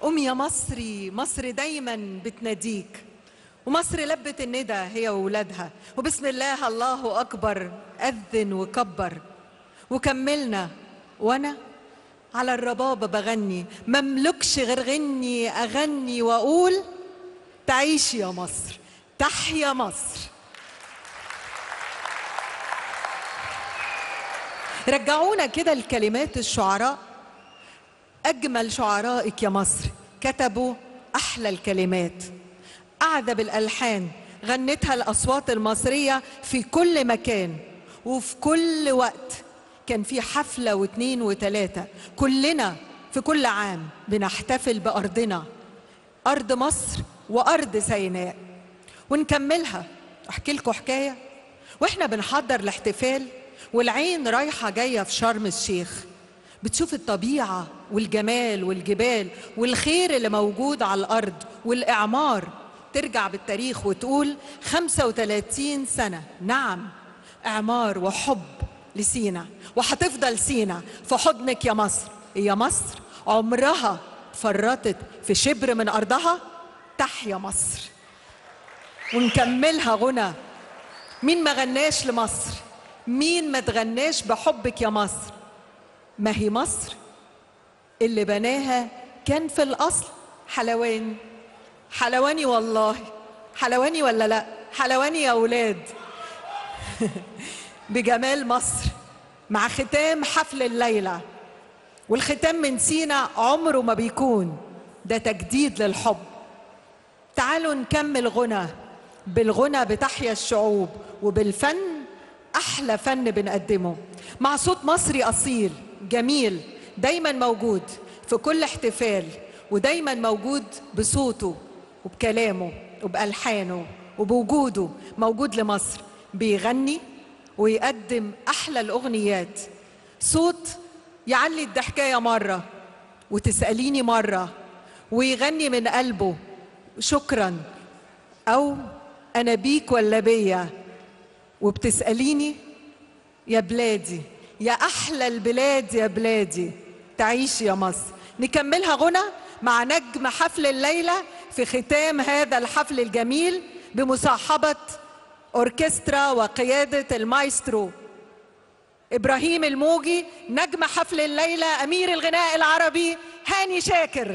قوم يا مصري مصر دايما بتناديك ومصر لبت الندى هي وولادها وبسم الله الله أكبر أذن وكبر وكملنا وأنا على الربابة بغني مملكش غير غني أغني وأقول تعيش يا مصر تحيا مصر رجعونا كده لكلمات الشعراء أجمل شعرائك يا مصر كتبوا أحلى الكلمات أعذب الألحان غنتها الأصوات المصرية في كل مكان وفي كل وقت كان في حفلة واثنين وثلاثة كلنا في كل عام بنحتفل بأرضنا أرض مصر وأرض سيناء ونكملها أحكي لكم حكاية وإحنا بنحضر الاحتفال والعين رايحة جاية في شرم الشيخ بتشوف الطبيعة والجمال والجبال والخير اللي موجود على الأرض والإعمار ترجع بالتاريخ وتقول 35 سنة نعم إعمار وحب لسينا وهتفضل سينا في حضنك يا مصر يا مصر عمرها فرطت في شبر من أرضها تحيا مصر ونكملها غنى مين ما غناش لمصر مين ما تغناش بحبك يا مصر ما هي مصر اللي بناها كان في الأصل حلواني حلواني والله حلواني ولا لا حلواني يا أولاد بجمال مصر مع ختام حفل الليلة والختام من سينا عمره ما بيكون ده تجديد للحب تعالوا نكمل غنى بالغنى بتحيا الشعوب وبالفن أحلى فن بنقدمه مع صوت مصري أصيل جميل دايما موجود في كل احتفال ودايما موجود بصوته وبكلامه وبألحانه وبوجوده موجود لمصر بيغني ويقدم أحلى الأغنيات صوت يعلي الضحكاية مرة وتسأليني مرة ويغني من قلبه شكرا أو أنا بيك ولا بيا وبتسأليني يا بلادي يا أحلى البلاد يا بلادي تعيش يا مصر نكملها غنى مع نجم حفل الليلة في ختام هذا الحفل الجميل بمصاحبة أوركسترا وقيادة المايسترو إبراهيم الموجي نجم حفل الليلة أمير الغناء العربي هاني شاكر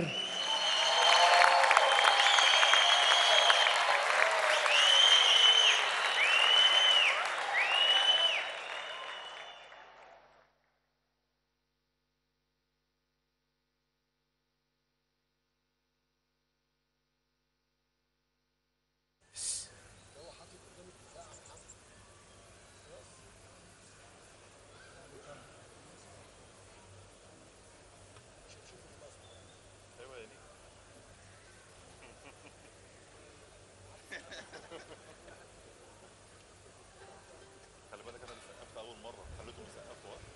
خلي بالك انا اللي سقفت اول مره خليتهم يسقفوا ها؟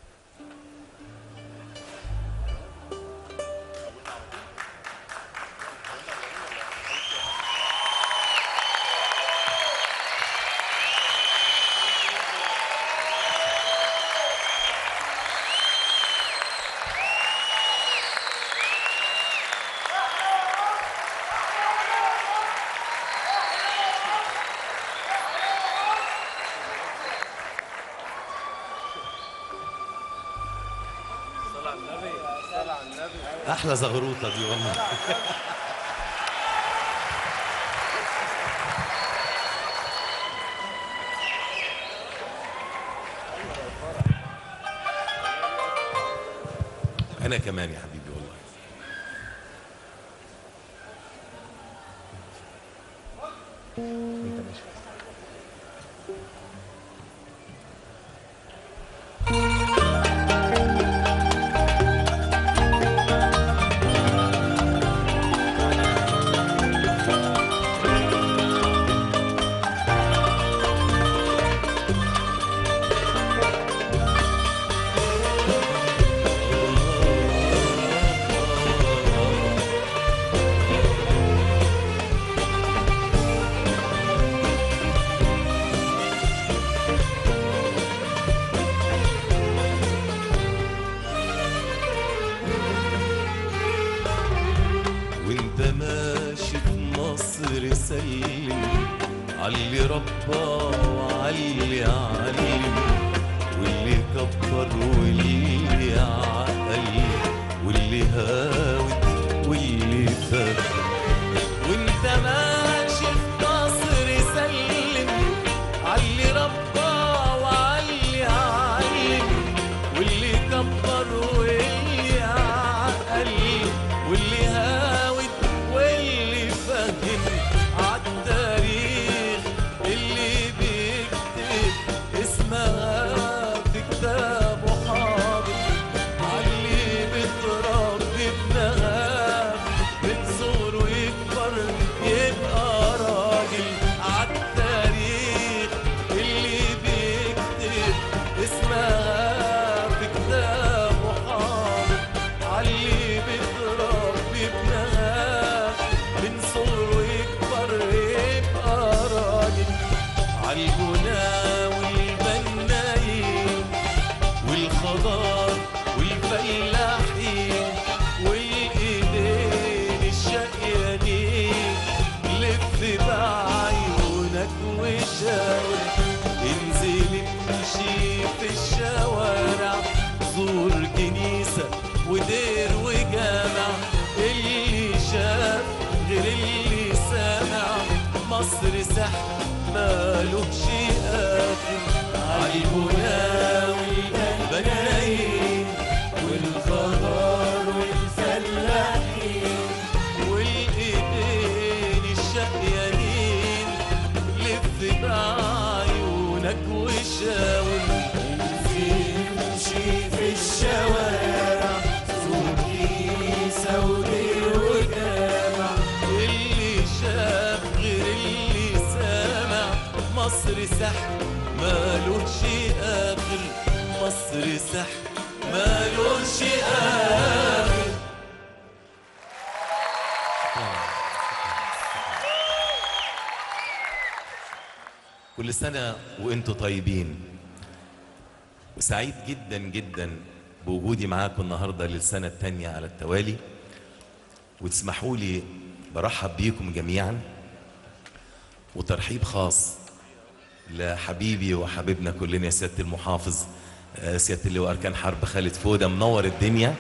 احلى زغروطه دي والله انا كمان يا حبيبي والله ربى وعلي علم واللي كبر واللي عقل واللي هاوت واللي فهم وانت ماشي في قصر سلم علي ربى وعلي علم واللي كبر واللي عقل واللي هاوت واللي فهم عالتاريخ اللي بيكتب اسمها في كتابه حاضر علي بتربي ابنها من صغره يكبر يبقى راجل عالتاريخ اللي بيكتب اسمها في كتابه حاضر علي بتربي ابنها من صغره يكبر يبقى راجل عالبنا والبنايين والخضار والفلاحين والايدين الشقيانين لف بعيونك وشاور انزل امشي في الشوارع زور كنيسة ودير وجامع اللي شاف غير اللي سامع مصر سحر مالوش آخر عالبنا والبنايين والخضار والفلاحين والايدين الشقيانين لف بعيونك وشاور امشي في الشوارع زور كنيسة ودير وجامع اللي شاف غير اللي سامع مصر سحر مالوش آخر مصر سحر مالوش آخر كل سنة وانتم طيبين وسعيد جدا جدا بوجودي معاكم النهاردة للسنة التانية على التوالي وتسمحوا لي برحب بيكم جميعا وترحيب خاص لحبيبي وحبيبنا كلنا يا سيادة المحافظ آه، سيادة اللواء أركان حرب خالد فودة منور الدنيا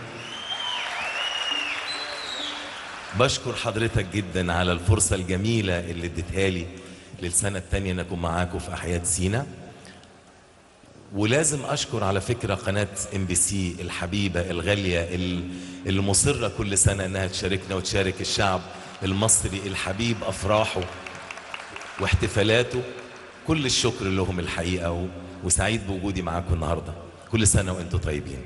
بشكر حضرتك جدا على الفرصة الجميلة اللي اديتها لي للسنة التانية ان اكون معاكم في احياء سينا ولازم اشكر على فكرة قناة ام بي سي الحبيبة الغالية ال- اللي مصرة كل سنة انها تشاركنا وتشارك الشعب المصري الحبيب افراحه واحتفالاته كل الشكر لهم الحقيقة و- وسعيد بوجودي معاكم النهاردة كل سنة وانتم طيبين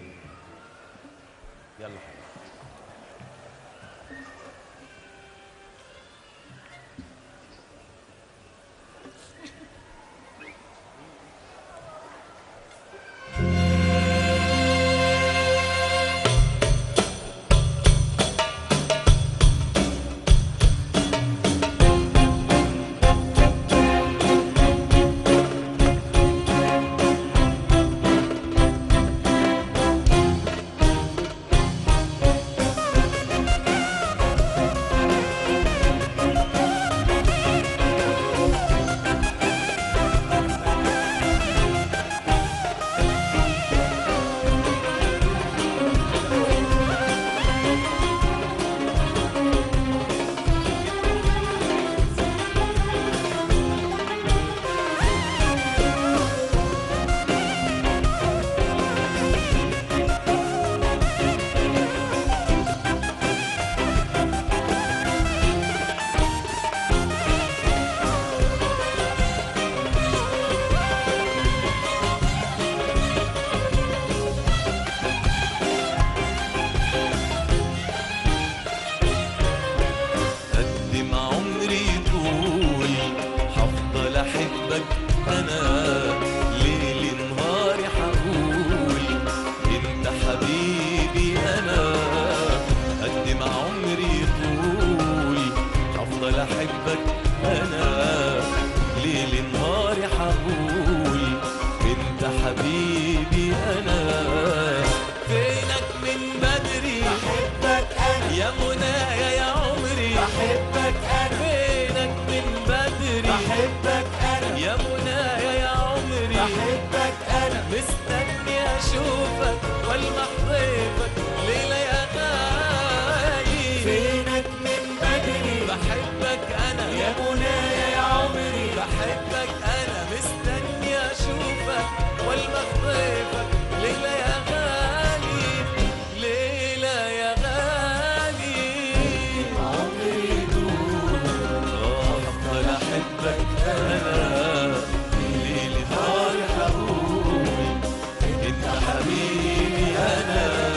والمحضيفك ليلة يا غالي فينك من بدري بحبك أنا يا منايا يا عمري بحبك أنا مستني أشوفك والمخطيفك ليلة يا غالي ليلة يا غالي عمري دون أفضل أحبك أنا ليلة نهار حبوبي أنت حبيبي أنا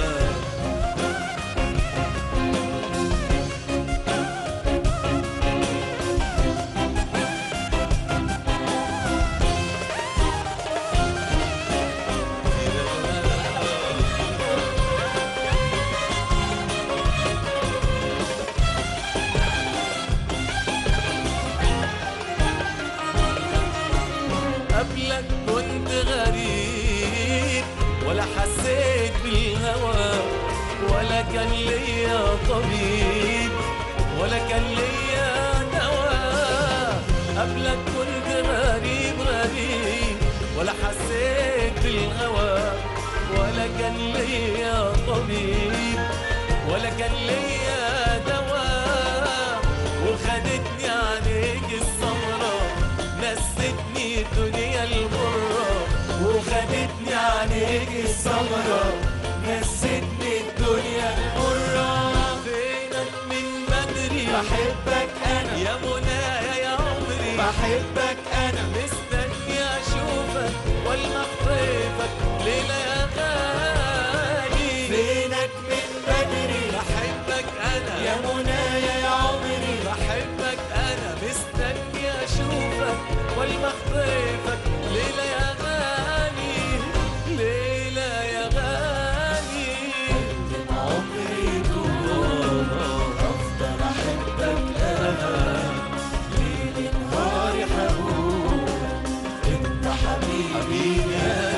قبلك كنت غريب ولا حسيت بالهوى ولا كان ليا طبيب ولا كان ليا دواء قبلك كنت غريب غريب ولا حسيت بالهوى ولا كان ليا طبيب ولا كان ليا دواء وخدتني عليك السمرة نستني الدنيا الغرة وخدتني عليك السمرة نستني الدنيا المرة فينك من بدري بحبك أنا يا منايا يا عمري بحبك أنا مستني اشوفك والمخطيفك ليلة يا غالي فينك من بدري بحبك انا يا منايا يا عمري بحبك انا مستني اشوفك والمخطيفك ليلة يا غالي ليلة يا غالي عمري دون أفضل أحبك أنا ليل نهاري حبوب أنت حبيبي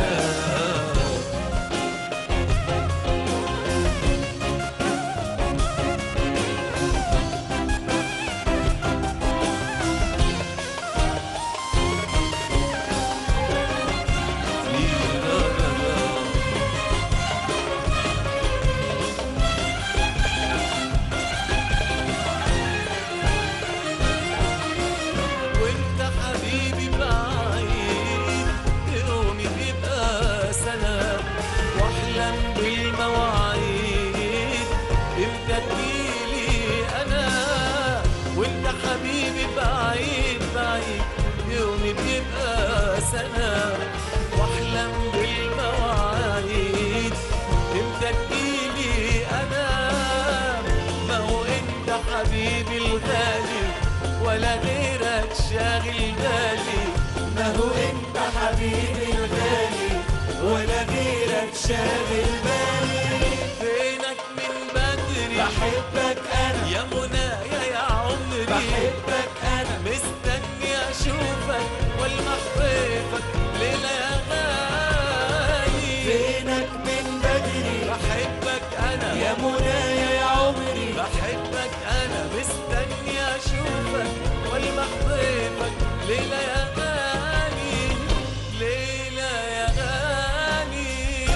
وانت حبيبي بعيد يومي بيبقى سنة واحلم بالمواعيد امتى تجيلي انا وانت حبيبي بعيد بعيد يومي بيبقى سنة واحلم بالمواعيد امتى تجيلي انا ما هو انت حبيبي الغالي ولا غيرك شاغل بالي ما هو أنت حبيبي الغالي ولا غيرك شاغل بالي فينك من بدري بحبك أنا يا منايا يا عمري بحبك أنا مستني اشوفك والمحطيفك ليلة يا غالي فينك من بدري بحبك انا يا منايا يا عمري بحبك انا مستني اشوفك والمحطيفك ليلة يا غالي ليلة يا غالي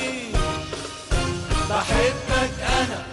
بحبك أنا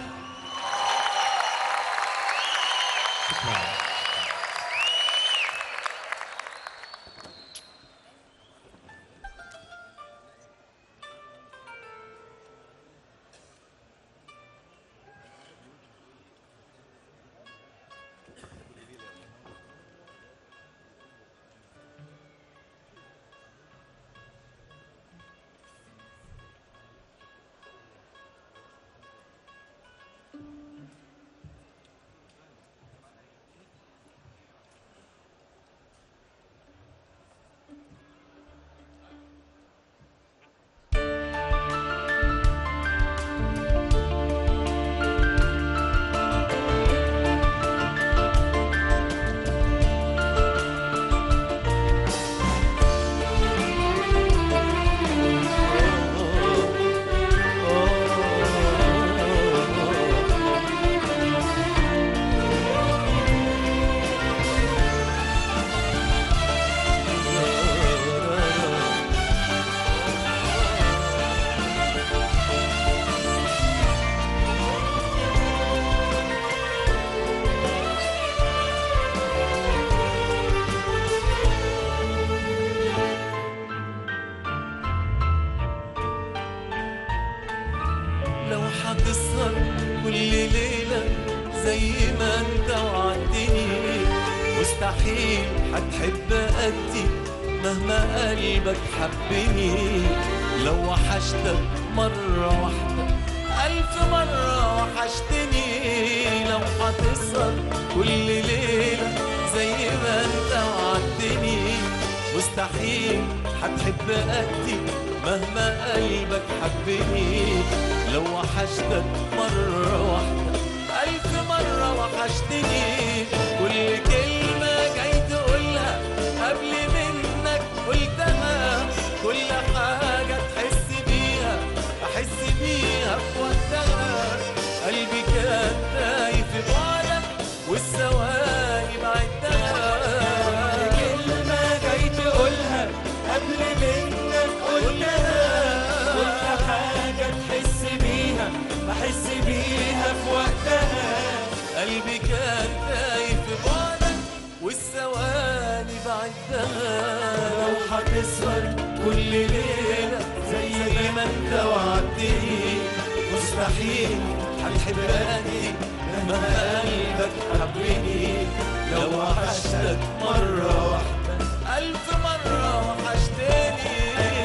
لو هتسهر كل ليلة زي ما انت وعدتني مستحيل هتحب قدي مهما قلبك حبني لو وحشتك مرة واحدة ألف مرة وحشتني لو هتسهر كل ليلة زي ما انت وعدتني مستحيل هتحب قدي مهما قلبك حبني لو وحشتك مرة واحدة ألف مرة وحشتني كل كلمة جاي تقولها قبل منك قلتها كل حاجة تحس بيها أحس بيها في وقتها قلبي كان تايه في بعدك والثواني بعدها كلمة جاي تقولها قبل منك قلتها كل حاجة تحس بيها بحس بيها في وقتها قلبي كان تايه في بعدك والثواني بعدها لو هتسهر كل ليلة زي ما انت وعدتني مستحيل هتحب قلبي مهما قلبك حبني لو وحشتك مرة واحدة ألف مرة وحشتني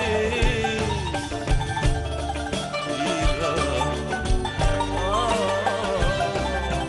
آه.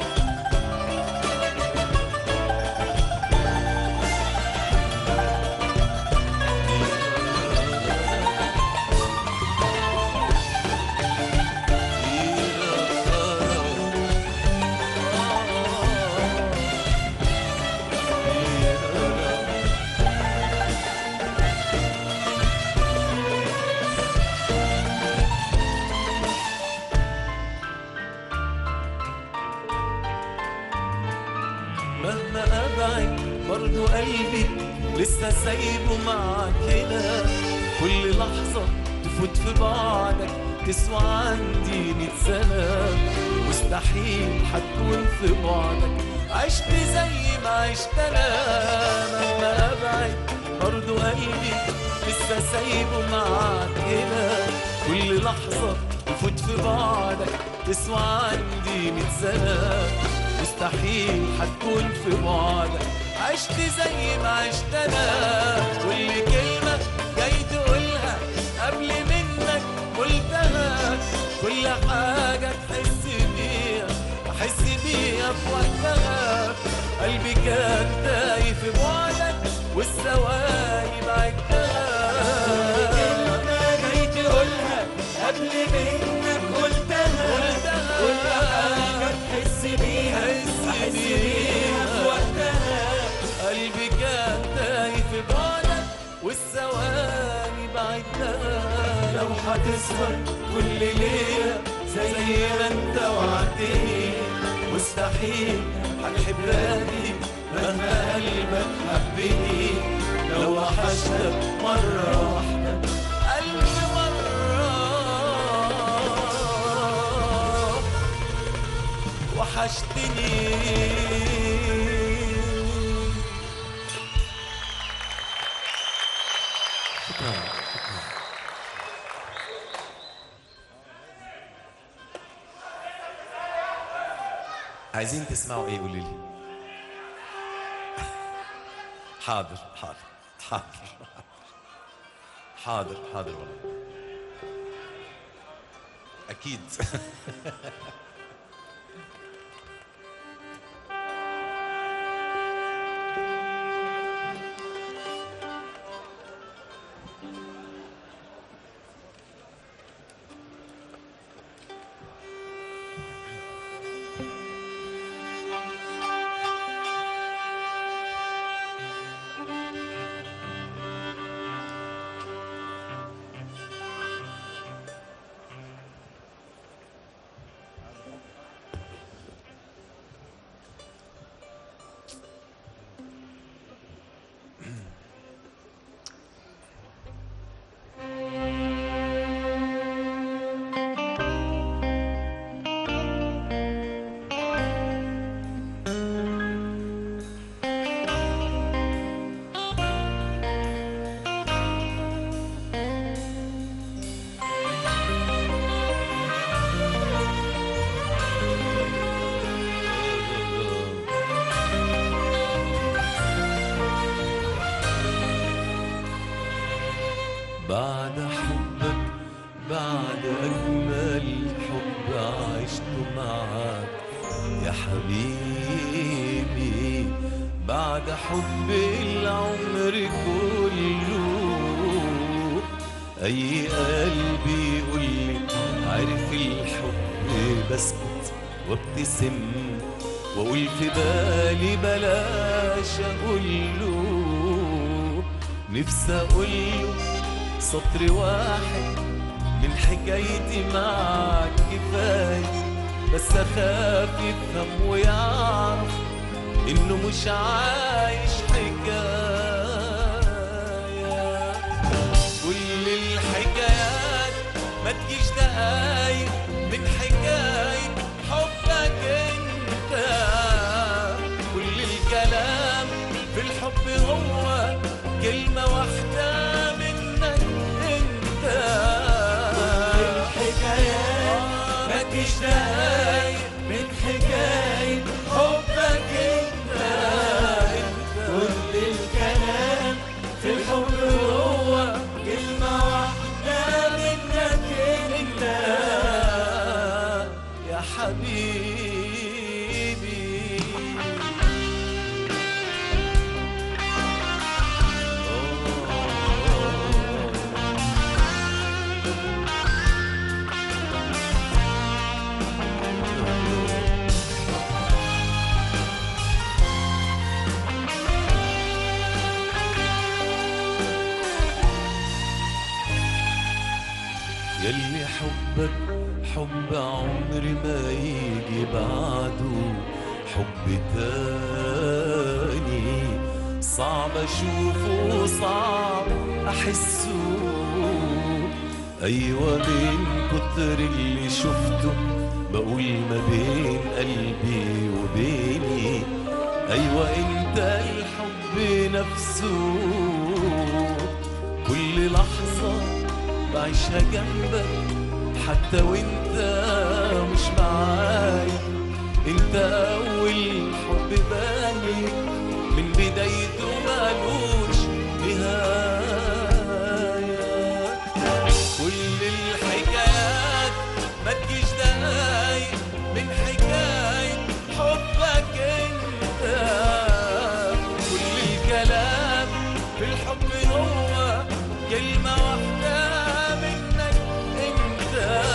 مهما ابعد برضو قلبي لسه سايبه معاك هنا كل لحظة تفوت في بعدك تسوى عندي مية سنة مستحيل هتكون في بعدك عشت زي ما عشت انا مهما ابعد برضو قلبي لسه سايبه معاك هنا كل لحظة تفوت في بعدك تسوى عندي مية سنة مستحيل هتكون في بعدك عشت زي ما عشت انا كل كلمة جاي تقولها قبل منك قلتها كل حاجة تحس بيها أحس بيها في وقتها قلبي كان تايه في بعدك والثواني بعدها كلمة جاي تقولها قبل منك قلتها قلتها. كل حاجة تحس بيها بحس بيها في وقتها قلبي كان تايه في بعدك والثواني بعدها لو هتسهر كل ليلة زي ما انت وعدتني مستحيل هتحبني مهما قلبك حبني لو وحشتك مرة واحدة ألف مرة وحشتني عايزين تسمعوا ايه قولوا لي حاضر حاضر حاضر حاضر حاضر والله اكيد بعد أجمل حب عشته معاك يا حبيبي بعد حب العمر كله أي قلبي يقولي عارف الحب بسكت وابتسم وأقول في بالي بلاش أقوله نفسي أقوله سطر واحد من حكايتي معك كفاية بس أخاف يفهم ويعرف إنه مش عايش حكاية كل الحكايات ما تجيش دقايق من حكاية حبك انت كل الكلام في الحب هو كلمة واحدة منك انت الحكايات ما تجيش دقايق من حكاية حبك انت كل الكلام في الحب هو كلمة واحدة منك انت يا حبيبي يلي حبك حب عمري ما يجي بعده حب تاني صعب اشوفه صعب احسه ايوه من كتر اللي شفته بقول ما بين قلبي وبيني ايوه انت الحب نفسه كل لحظة بعيشها جنبك حتى وانت مش معايا انت اول حب بالي من بدايته مالوش نهاية كل الحكايات ما تجيش دقايق من حكاية حبك انت كل الكلام في الحب هو كلمة واحدة منك انت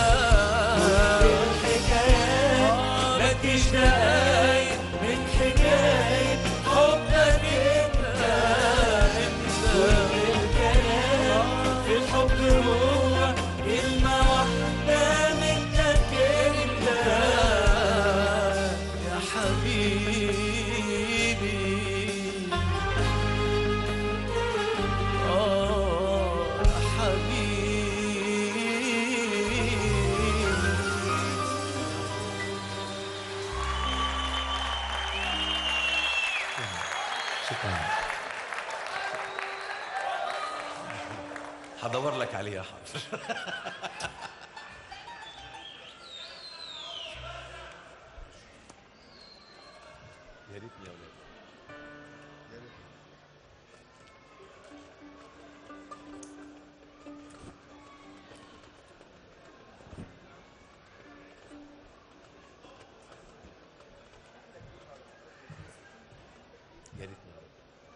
الحكايات ما تجيش دقايق من حكاية حبك انت كل الكلام في الحب هو كلمة واحدة منك انت يا حبيبي آه يا حبيبي شكرا هدور لك عليه يا حاضر يا ريتني يا ولاد يا ريتني يا ولاد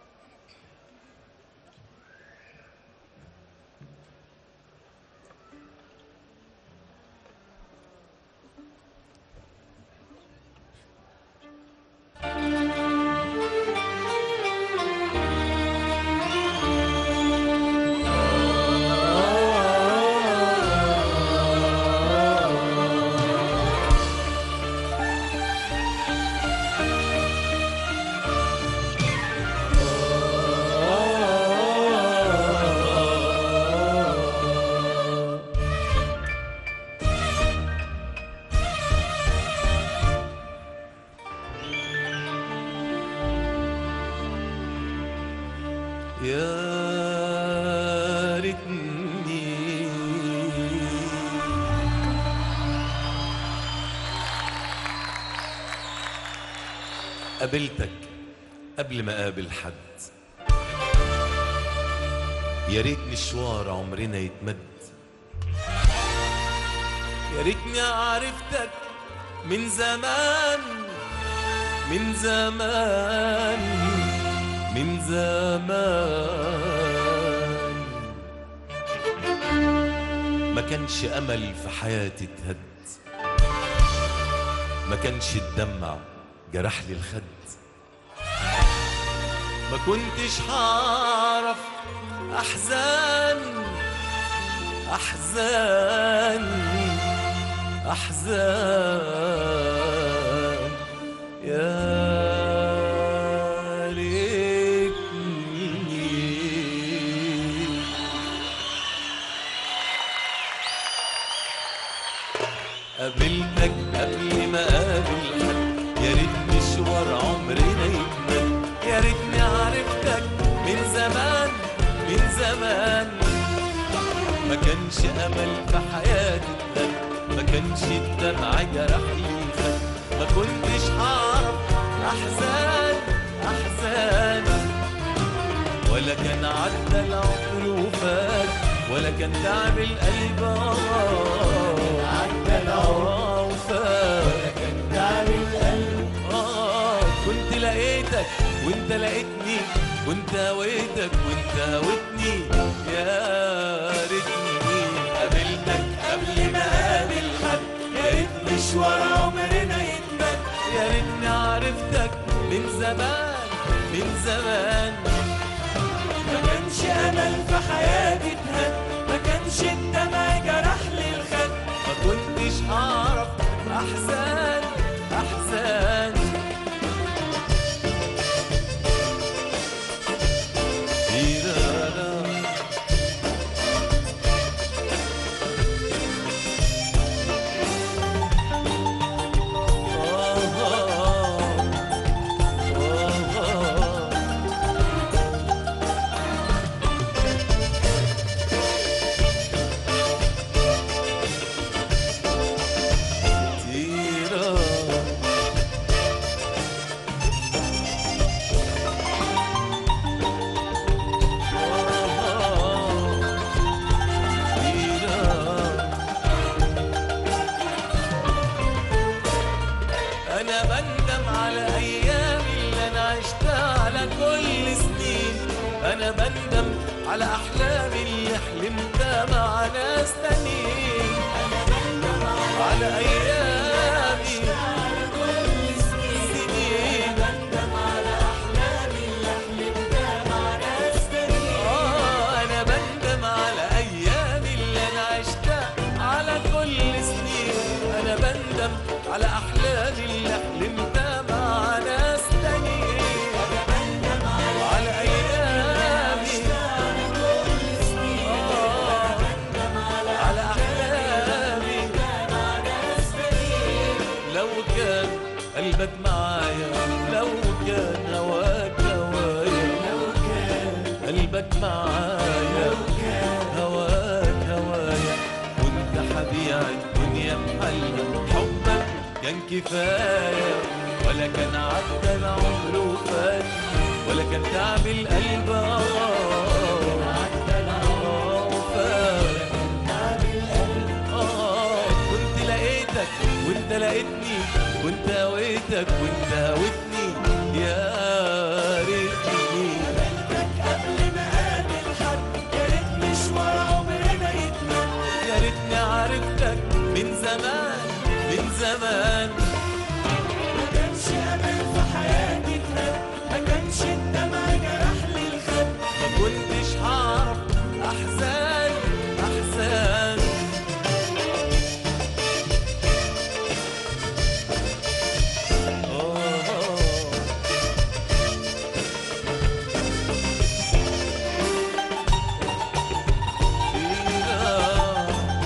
يا ريتني قابلتك قبل ما اقابل حد يا ريت مشوار عمرنا يتمد يا ريتني عرفتك من زمان من زمان من زمان ما كانش امل في حياتي اتهد ما كانش الدمع جرح لي الخد ما كنتش هعرف احزان احزان احزان يا ريتني قابلتك قبل ما قابل حد يا ريت مشوار عمرنا يكمل يا ريتني عرفتك من زمان من زمان ما كانش امل في حياتي اتهد ما كانش الدمع جرح لي خد ما كنتش هعرف احزان احزان ولا كان عدى العمر وفات ولا كان تعب القلب آه عدى العمر وفات ولا كان تعب القلب آه كنت لقيتك وانت لقيتني كنت هويتك وانت هويتني يا ريتني قابلتك قبل ما قابل حد يا ريت مشوار عمرنا يتمد يا ريتني عرفتك من زمان من زمان ما كانش امل في حياتي اتهد ما كانش الدمع جرح لي الخد ما كنتش هعرف احزان احزان تيرالا. آه آه آه آه. تيرا أنا بندم على أيام اللي أنا عشتها على كل سنين أنا بندم على أحلامي اللي حلمتها مع ناس تانيين أنا بندم على أيامي سنين بندم على أحلامي اللي حلمتها مع ناس تانيين آه أنا بندم على أيامي اللي أنا عشتها على كل سنين أنا بندم على أحلامي اللي حلمتها مع ناس تانيين أنا بندم على أيامي آه على أحلامي لو كان قلبك معايا لو كان هواك هوايا لو كان قلبك معايا لو كان هواك هوايا كنت حبيع الدنيا بحالها حبك كان كفاية ولا كان عدى العمر وفات ولا كان تعب القلب آه عدى العمر وفات آه كنت لقيتك وانت لقيتني كنت هويتك وانت هويتني يا ريتني قبل ما قابل حد يا ريت مشوار عمرنا يتمد يا ريتني عرفتك من زمان من زمان ما كانش امل في حياتي اتهد ما كانش الدمع جرح لي الخد ما كنتش هعرف احزان احزان آه إيه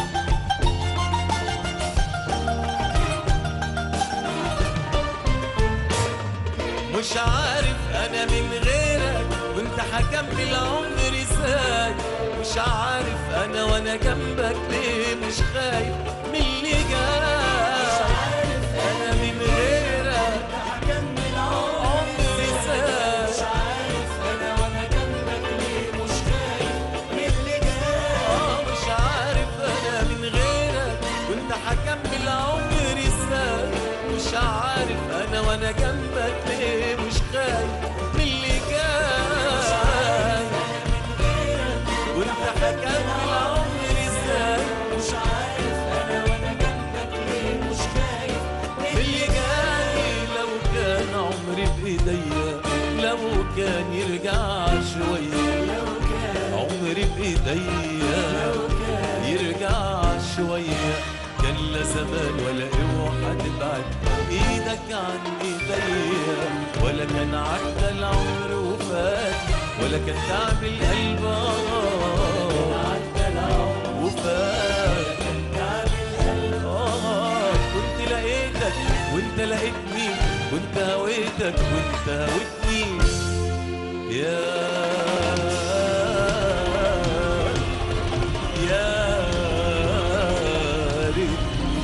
مش عارف انا من غيرك وانت هكمل عمري ازاي مش عارف انا وانا جنبك ليه مش خايف من اللي جاي انا من غيرك هكمل عمري عمري ازاي مش عارف انا وانا جنبك ليه مش خايف من اللي جاي آه مش عارف انا من غيرك وانت حكمت وانا جنبك ليه مش خايف من اللي جاي وانت حكمت العمر ازاي مش عارف انا وانا جنبك ليه مش خايف اللي جاي لو كان عمري بايديا لو كان يرجع شويه لو كان عمري بايديا لو كان يرجع شويه كان لا زمان ولا اوعى تبعد ايدك عن ايديا ولا كان عدى العمر وفات ولا كان تعب القلب آه عدى العمر وفات تعب القلب آه كنت لقيتك وانت لقيتني كنت هويتك وانت هويتني يا يا ريت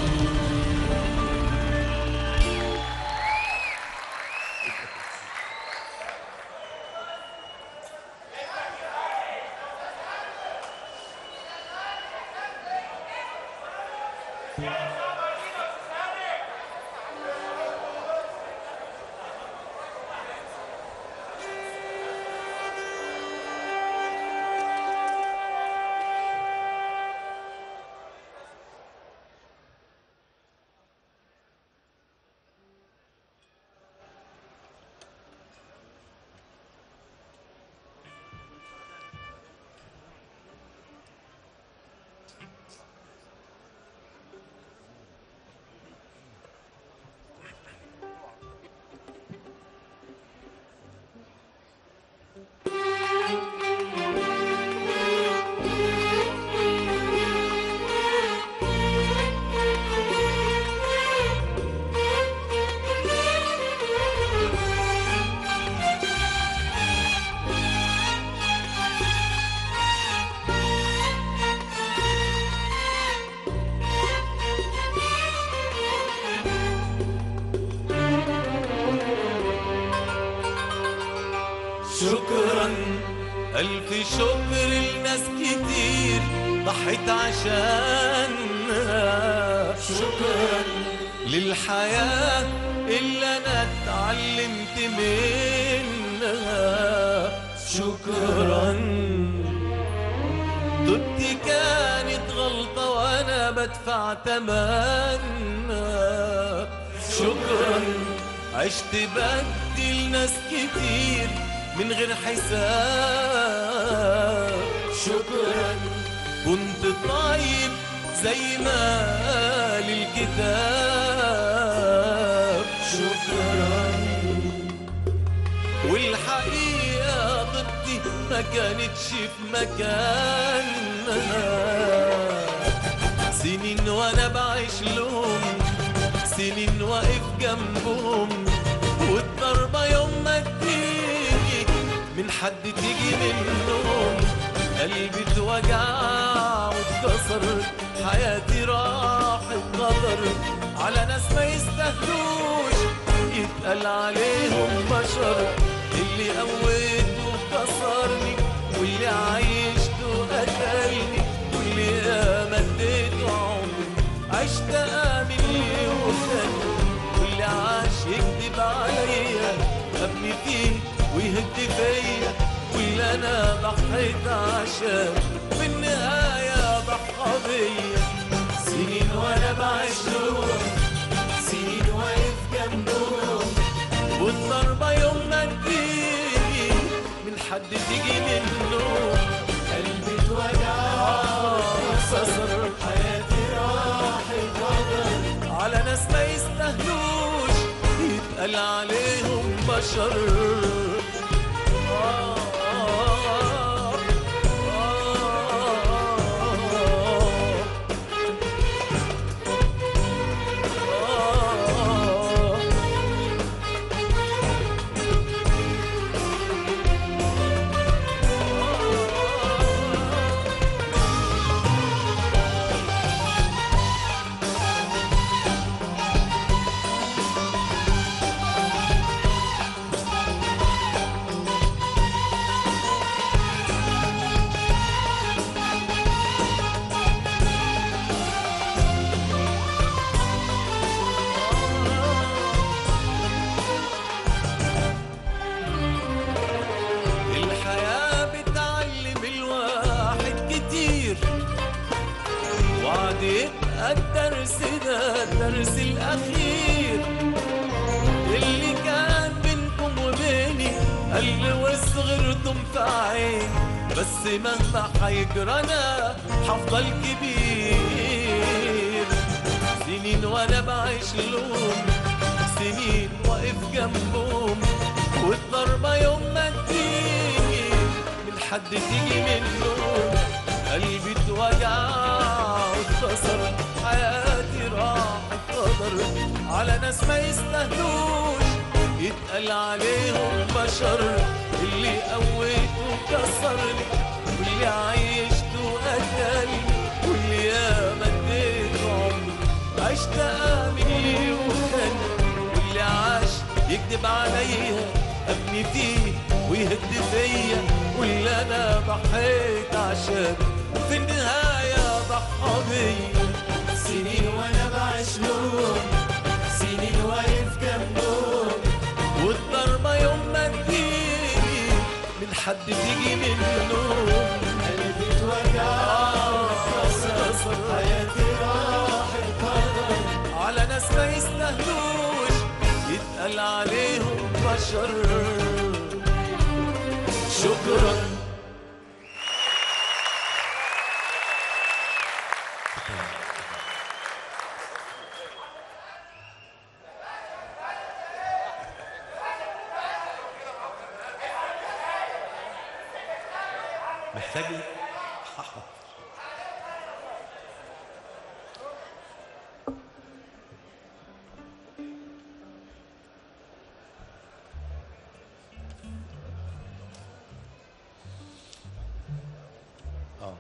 شكرا ألف شكر لناس كتير ضحت عشانها شكرا للحياة اللي أنا اتعلمت منها شكرا توبتي كانت غلطة وأنا بدفع تمنها شكرا عشت بدي لناس كتير من غير حساب شكرا كنت طيب زي ما قال الكتاب شكرا والحقيقة ضدي ما كانتش في مكانها سنين وانا بعيش لهم سنين واقف جنبهم والضربة يوم ما تيجي من حد تيجي منهم قلبي اتوجع واتكسر حياتي راحت غدر على ناس ما يستاهلوش يتقال عليهم بشر اللي قويته كسرني واللي عايشته قتلني واللي مديته عمري عشت امن وثاني واللي عاش يكذب عليا ابني فيه ويهد فيا واللي انا ضحيت عشان في النهايه ضحى بيا سنين وانا بعيش لهم سنين واقف جنبهم والضربة يوم ما تجيني من حد تيجي منه قلبي اتوجع كسر حياتي راحت غدر على ناس ما يستاهلوش يتقال عليهم بشر آه، آه، آه، آه. الدرس ده الدرس الأخير اللي كان بينكم وبيني قل وصغرتم في عيني بس مهما حيجرى انا حفضل كبير سنين وانا بعيش لهم سنين واقف جنبهم والضربة يوم ما تيجي من حد تيجي منهم قلبي اتوجع واتكسر حياتي راحت قدر على ناس ما يستاهلوش يتقال عليهم بشر اللي قويت وكسرني واللي عيشت وقتلني واللي ياما اديت عمري عشت امن ليه وكان واللي عاش يكذب عليا ابني فيه ويهد فيا واللي انا ضحيت عشان في النهايه ضحى بيا سنين وانا بعيش لهم سنين واقف جنبهم والضربة يوم ما تجيلي من حد تيجي منهم قلبي اتوجع واتكسر حياتي راحت قدر على ناس ما يستاهلوش يتقال عليهم بشر شكرا محتاج اه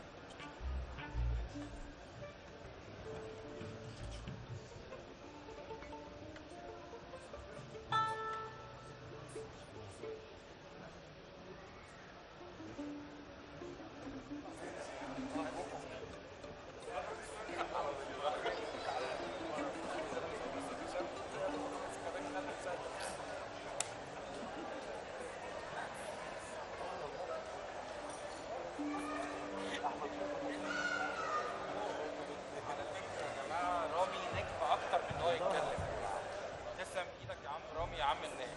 رامي نجم اكتر من ان هو يتكلم تسلم ايدك يا عم رامي يا عم الناس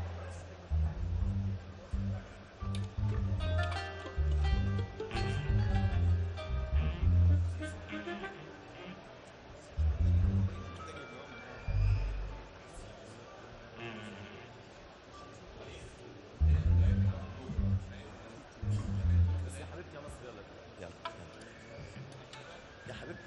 يلا يا حبيبتي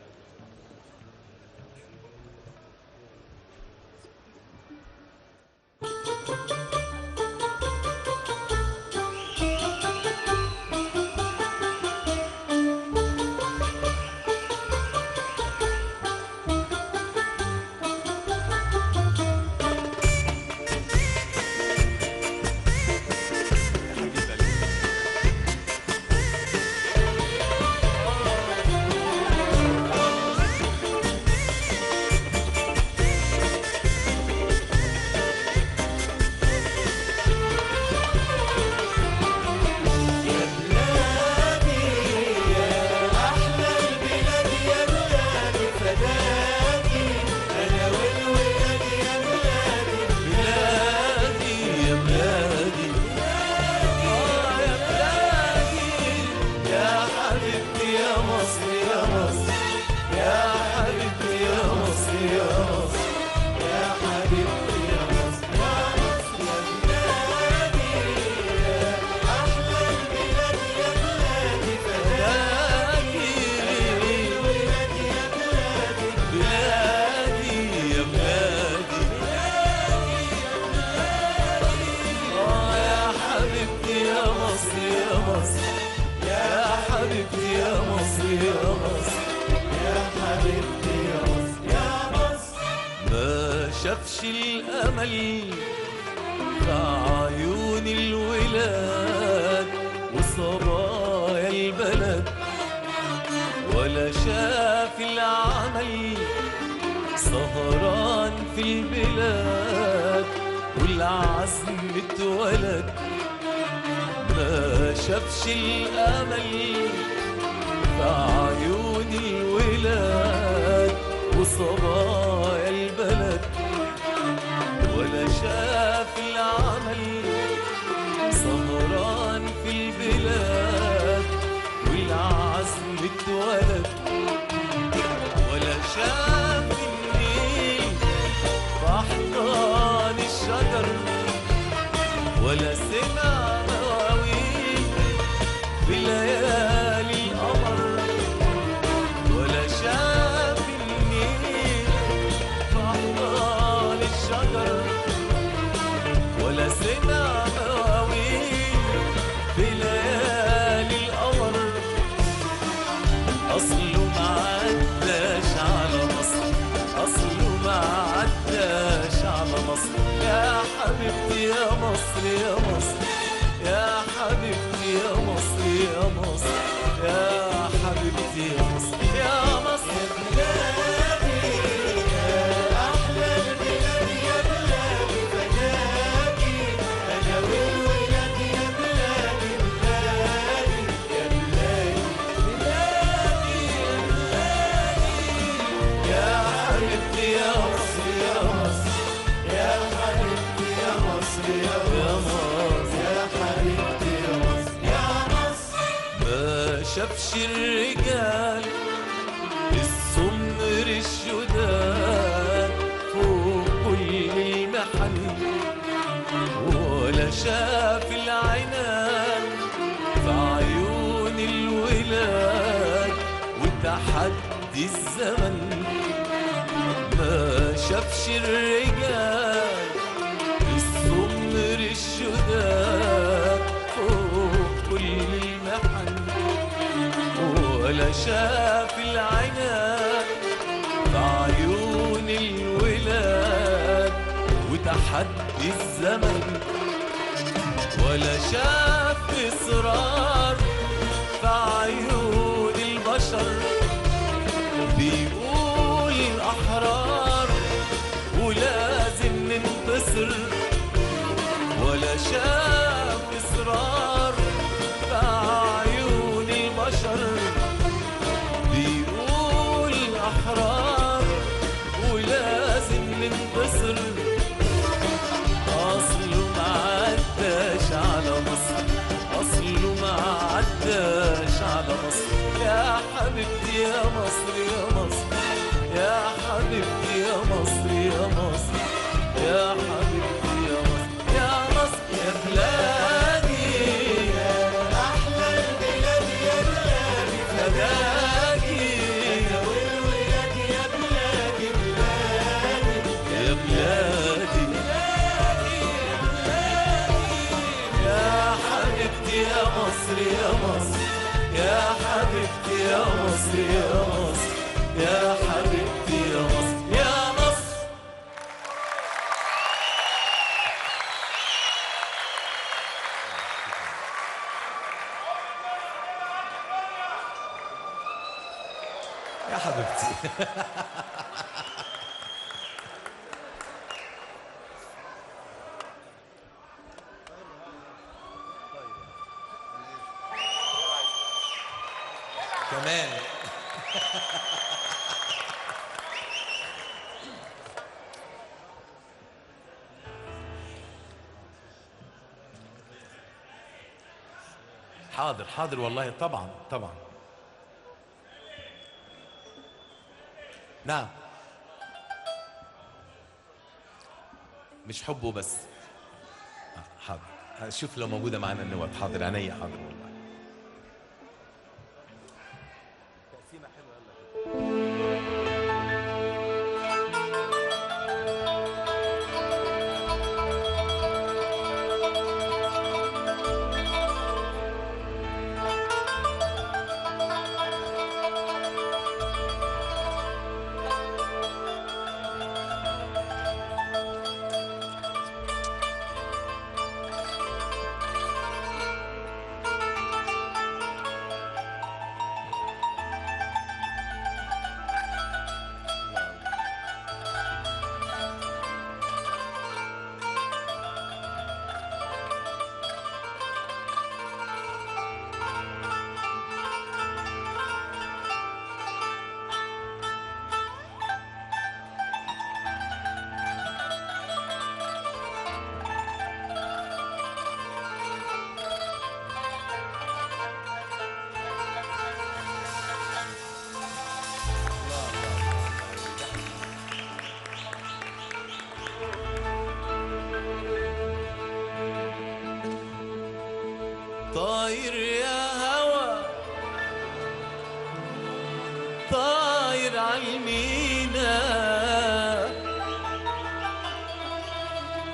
احلى البلاد يا بلادي فداكي انا والولاد يا بلادي بلادي يا بلادي آه يا بلادي يا حبيبتي يا مصر يا مصر يا حبيبتي يا مصر يا مصر يا حبيبتي يا مصر يا مصر يا بلادي احلى البلاد يا بلادي فداكي بلادي يا بلادي بلادي يا بلادي آه يا حبيبتي يا مصر يا مصر يا حبيبتي يا مصر يا مصر يا حبيبتي يا مصر يا مصر ما شافش الأمل في عيون الولاد وصبايا البلد ولا شاف العمل سهران في البلاد والعزم اتولد ما شافش الأمل في عيون الولاد وصبايا البلد ولا شاف العمل سهران في البلاد والعزم اتولد ولا شاف النيل في أحضان الشجر ولا سمع مواويل في ليالي القمر ولا شاف النيل في أحضان الشجر ولا سمع مواويل في ليالي القمر أصله ما عداش على مصر أصله ما عداش على مصر يا حبيبتي يا مصر يا مصر يا حبيبتي يا مصر يا مصر يا حبيبتي يا مصر يا مصر يا بلادي يا أحلى البلاد يا بلادي فداكي أنا والولاد يا بلادي بلادي يا بلادي بلادي يا بلادي يا حبيبتي يا مصر يا مصر يا حبيبتي يا مصر يا مصر يا حبيبتي يا مصر يا مصر ما شافش الرجال السمر الشداد فوق كل المحن ولا شاف العنان في عيون الولاد وتحدي الزمن ما شافش الرجال السمر الشداد فوق كل المحن ولا شاف العناد في عيون الولاد وتحدي الزمن ولا شاف إصرار في عيون البشر بيقول أحرار ولازم ننتصر ولا شاف إصرار في عيون البشر بيقول أحرار ولازم ننتصر أصله ما عداش على مصر أصله ما عداش على مصر يا حبيبتي يا مصر يا مصر يا حبيبتي يا مصر يا مصر يا حبيبتي يا مصر يا مصر يا بلادي يا أحلى البلاد يا بلادي فداكي يا والولاد يا بلادي بلادي يا بلادي يا حبيبتي يا مصر يا مصر يا حبيبتي يا مصر يا مصر يا حبيبتي يا مصر يا مصر يا حبيبتي كمان حاضر حاضر والله طبعا طبعا نعم مش حبه بس آه، حاضر شوف لو موجودة معنا النواب حاضر عينيا حاضر والله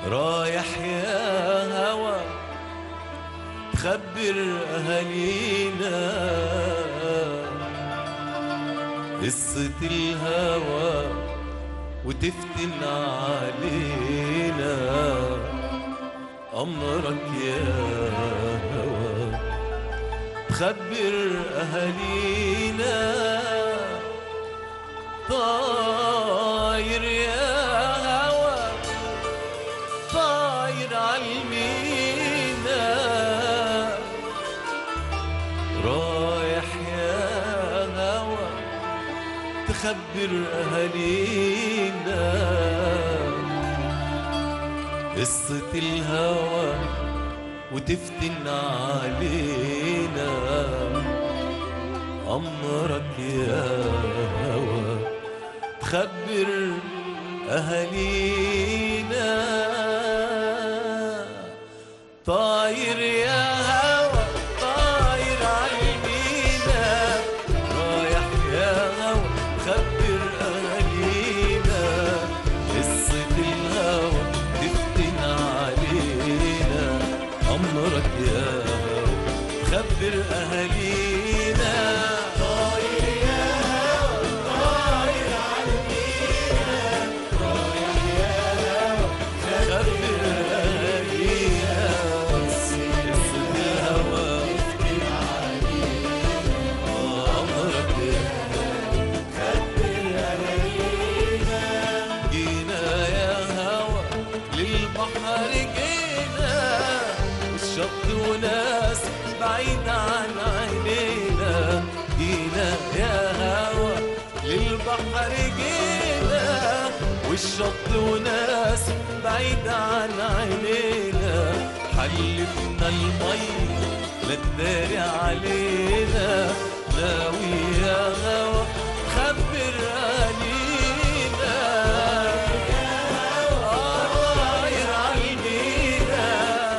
رايح يا هوى تخبر أهالينا قصة الهوى وتفتن علينا أمرك يا هوى تخبر أهالينا طاير يا هوى طاير عالمينا رايح يا هوى تخبر أهالينا قصة الهوى وتفتن علينا أمرك يا هوى تخبر أهالينا طاير يا هوى طاير عالمينا رايح يا هوى خبر أهالينا قصة الهوى تفتن علينا أمرك يا هوى خبر أهالينا طاير يا هوى طاير عالمينا رايح يا هوى خبر أهالينا قصة الهوى تفتن علينا أمرك يا جينا يا هوى للبحر جينا والشط وناس بعيد عن عينينا جينا يا هوى للبحر جينا والشط وناس بعيد عن عينينا حلفنا المي لا تداري علينا ناوي يا هوى خبر علينا طاير عالمينا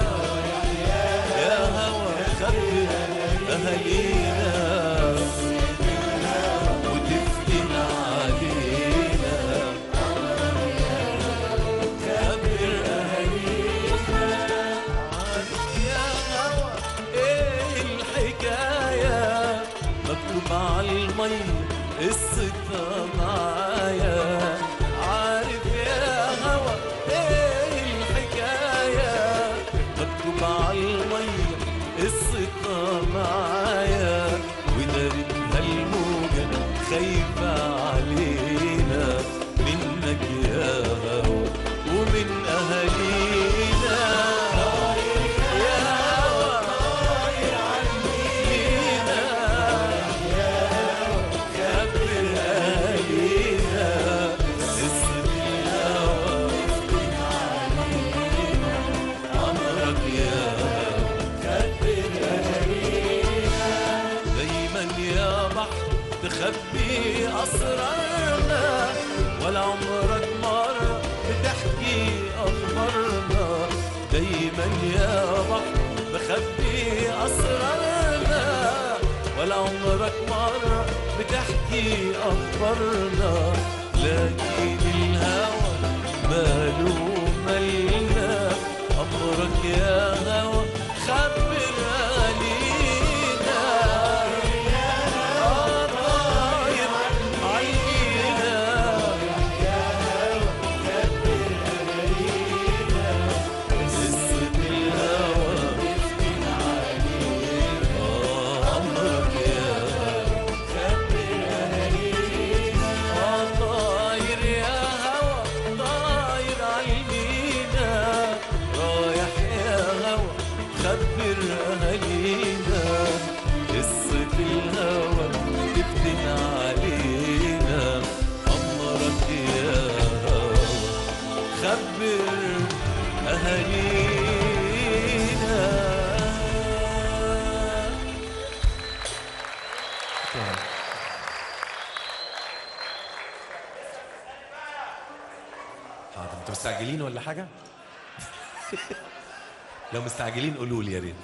يا هوى خبر أهالينا وتفتن علينا خبر أهالينا يا هوى ايه الحكاية مكتوب على المي قصتها معايا عارف يا هوى ايه الحكاية مكتوب على المي قصتها معايا ودارتها الموجة خايفة علينا منك يا هوى ومن أهالينا يا هوى عنينا خبر أهالينا قصة الهوى أمرك يا دايما يا بحر تخبي أسرارنا ولا عمرك مرة بتحكي أخبارنا دايما يا بحر بخبي أسرارنا ولا عمرك مرة بتحكي أخبارنا لكن الهوى ماله مالنا أمرك يا هوى خبر علينا آه طاير علينا قصة الهوى آه أمرك يا آه طاير يا هوى طاير عالمينا رايح يا هوى خبر أهالينا قصة الهوى تفتن علينا أمرك يا هوى خبر أهالينا حاضر انتوا مستعجلين ولا حاجة؟ لو مستعجلين قولوا لي يا ريت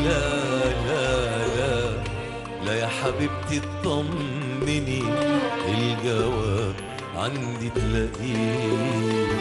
لا لا لا لا يا حبيبتي اطمني الجواب عندي تلاقيه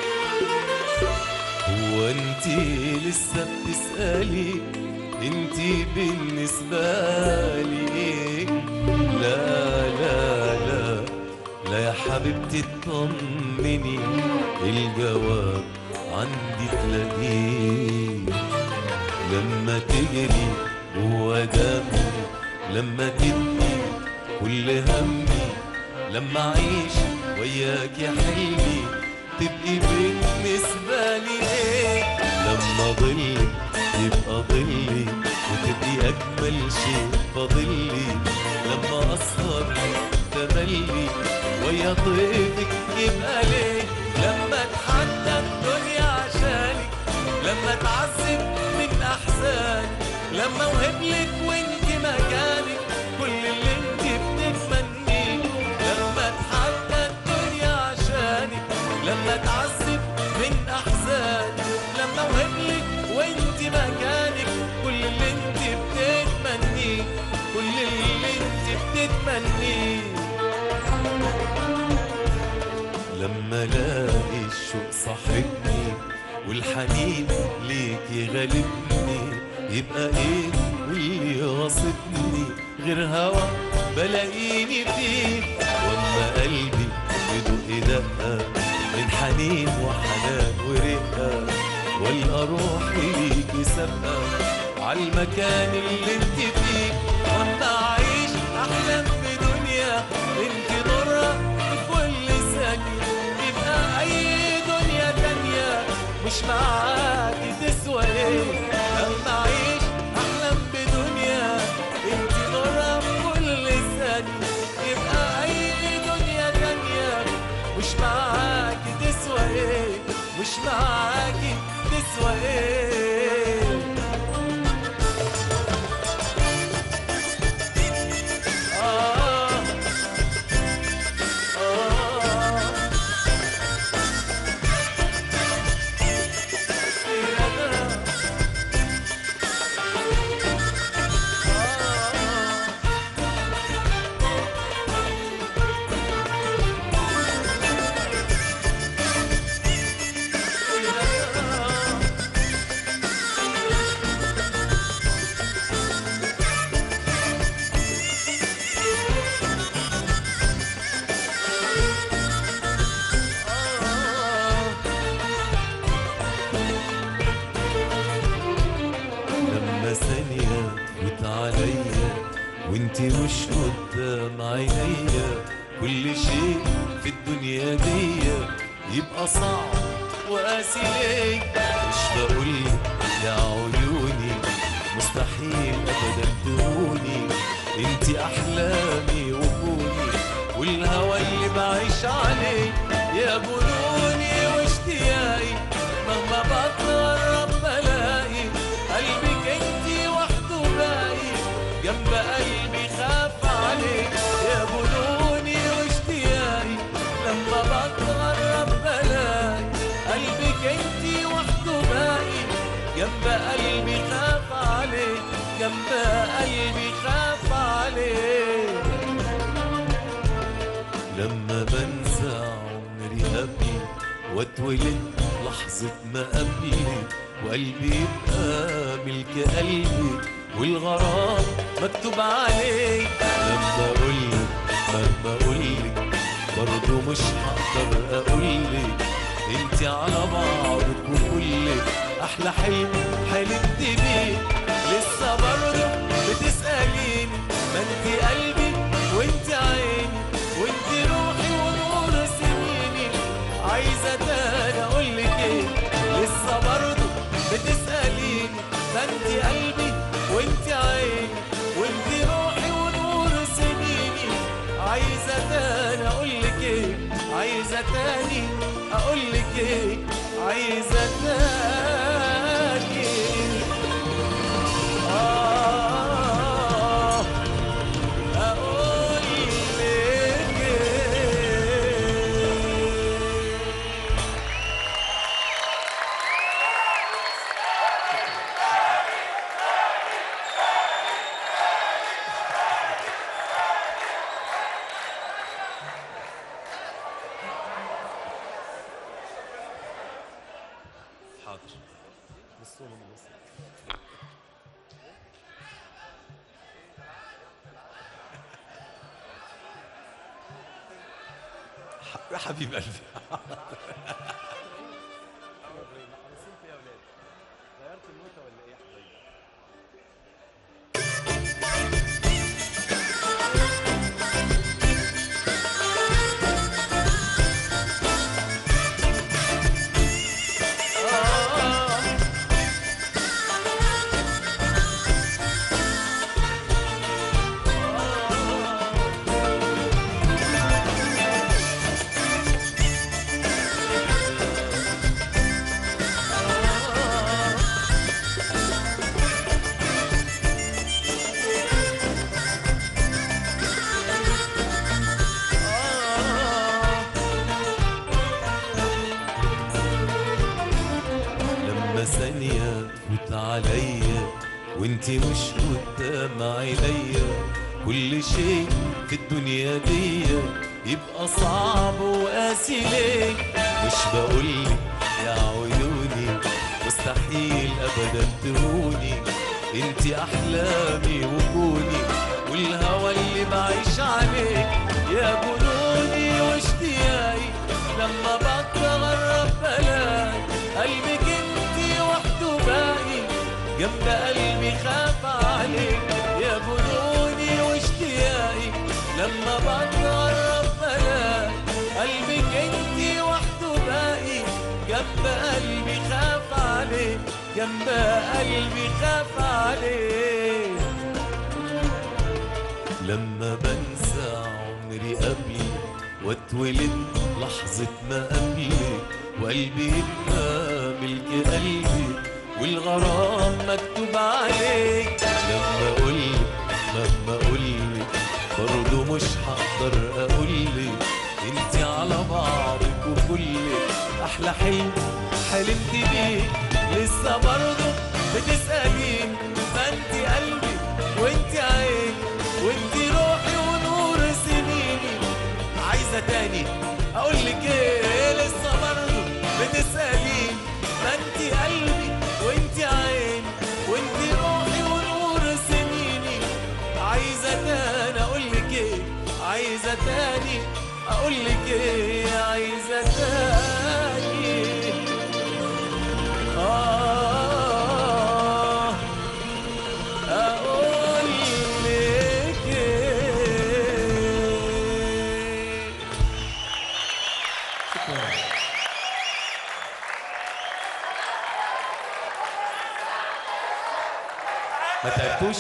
هو انت لسه بتسألي انت بالنسبة لي ايه لا لا لا لا يا حبيبتي اطمني الجواب عندي تلاقيه لما تجري جوا دمي لما تبكي كل همي لما اعيش وياك يا حلمي تبقي بالنسبة لي ايه لما ضلي يبقى ضلي وتبقي اجمل شيء فاضلي لما اسهر تملي ويا طيفك يبقى ليه لما اتحدى الدنيا عشانك لما اتعذب من احزاني لما اوهبلك وانت مكانك كل اللي انت بتتمنيه لما اتحدى الدنيا عشانك لما اتعذب من احزاني لما اوهبلك وانت مكانك كل اللي انت بتتمنيه كل اللي انت بتتمنيه لما الاقي الشوق صاحبني والحنين ليك غالبني يبقى ايه اللي واصفني غير هوا بلاقيني فيه واما قلبي يدق دقه من حنين وحنان ورقه والقى روحي ليكي سابقه عالمكان اللي انت فيه واما اعيش احلم بدنيا انت ضره في كل ثانيه يبقى اي دنيا تانية مش معاكي تسوى ايه اما اعيش احلم بدنيا انت ضره في كل ثانيه يبقى اي دنيا تانية مش معاكي تسوى ايه مش معاكي تسوى ايه آه آه لما ثانية تفوت عليا وانت مش قدام عينيا كل شيء في الدنيا دي يبقى صعب وقاسي ليه مش بقولك يا عيوني مستحيل ابدا تهوني انت احلامي وكوني والهوى اللي بعيش عليه يا جنوني واشتياقي مهما بتقرب بلاقي قلبك انتي وحده باقي جنب قلبي خاف عليك يا جنوني واشتياقي لما بتقرب بلاقي قلبك انتي وحده باقي جنب قلبي خاف عليك جنب قلبي خاف عليك لما بنسى عمري قبلي واتولد لحظة ما قبلي وقلبي يبقى ملك قلبي والغرام مكتوب عليه لما اقولك مهما اقولك برضه مش هقدر اقولك انت على بعضك وكلك احلى حلم حلمت بيه لسه برضه بتسأليني ما انت قلبي وانت عيني وانت روحي ونور سنيني عايزة تاني اقولك ايه لسه برضه بتسأليني ما انت قلبي وانت عيني وانت روحي ونور سنيني عايزة تاني اقولك ايه عايزة تاني اقولك ايه عايزة تاني آه أقولك إيه يا حبيب قلبي لما ثانية تفوت عليا وانتي مش قدام عينيا كل شيء في الدنيا دي يبقى صعب وقاسي ليه مش بقولك يا عيوني مستحيل ابدا تهوني انتي احلامي وكوني والهوى اللي بعيش عليك يا جنوني واشتياقي لما بتغرب بلاقي قلبك انتي وحده باقي جنب قلبي خاف عليك يا جنوني واشتياقي لما بتغرب بلاقي قلبك انتي وحده باقي جنب قلبي خاف عليك جنب قلبي خاف عليك لما بنسى عمري قبلي واتولد لحظة ما قبلي وقلبي يبقى ملك قلبي والغرام مكتوب عليك لما اقولك مهما اقولك برضه مش هقدر اقولك انت على بعضك وكلك احلى حلم حلمت بيه لسه برضه بتسألين ما انت قلبي وانت عيني وانت روحي ونور سنيني عايزة تاني اقول لك ايه لسه برضه بتسألين ما انت قلبي وانت عيني وانت روحي ونور سنيني عايزة تاني اقول لك ايه عايزة تاني اقول لك ايه عايزة تاني آه أقول لك إيه ما تعبتوش؟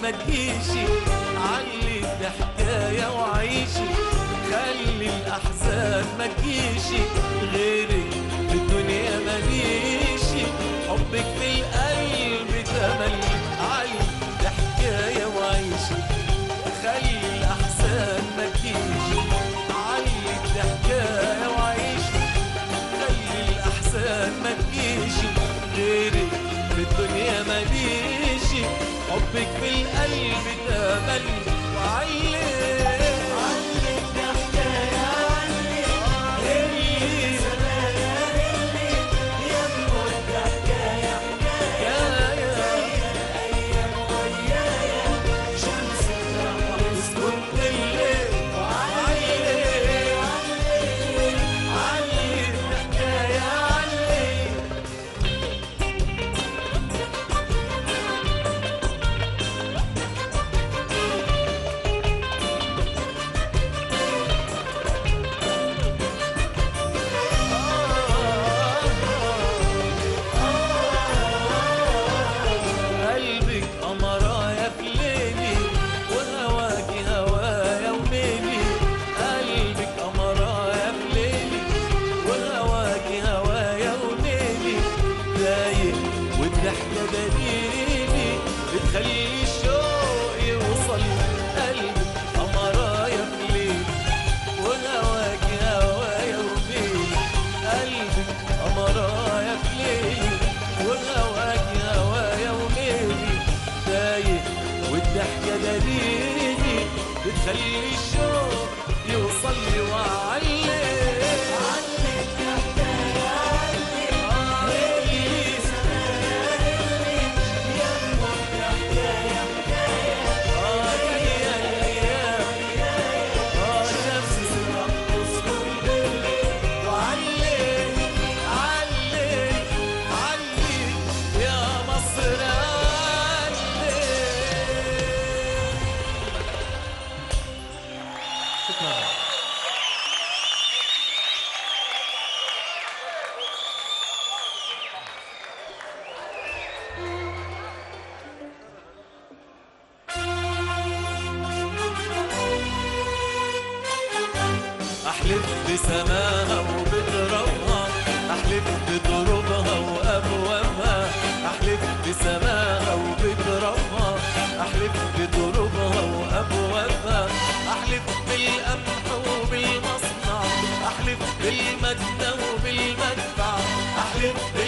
ما تجيشي علي الحكاية وعيشي خلي الأحزان ما تجيشي غيرك في الدنيا ماليشي حبك في القلب تملي علي الحكاية وعيشي خلي الأحزان ما تجيشي علي الحكاية وعيشي خلي الأحزان ما تجيشي غيرك في الدنيا ماليشي حبك في القلب تملي وعلي علي الحكاية علي اللي قلبك قمرايا في ليلي وهواكي هوايا وميلي قلبك قمرايا في ليلي وهواكي هوايا وميلي دايق والضحكة دليلي بتخلي الشوق يوصل قلبك قمرايا في ليلي وهواكي هوايا وميلي قلبك قمرايا في ليلي وهواكي هوايا وميلي دايق والضحكة دليلي بتخلي الشوق يوصل لي وعلي يا مصر علي احلف بسماها وبترابها احلف بدروبها وابوابها احلف بسماها وبترابها احلف بدروبها وابوابها احلف بالقمح وبالمصنع احلف بالمادة وبالمدفع احلف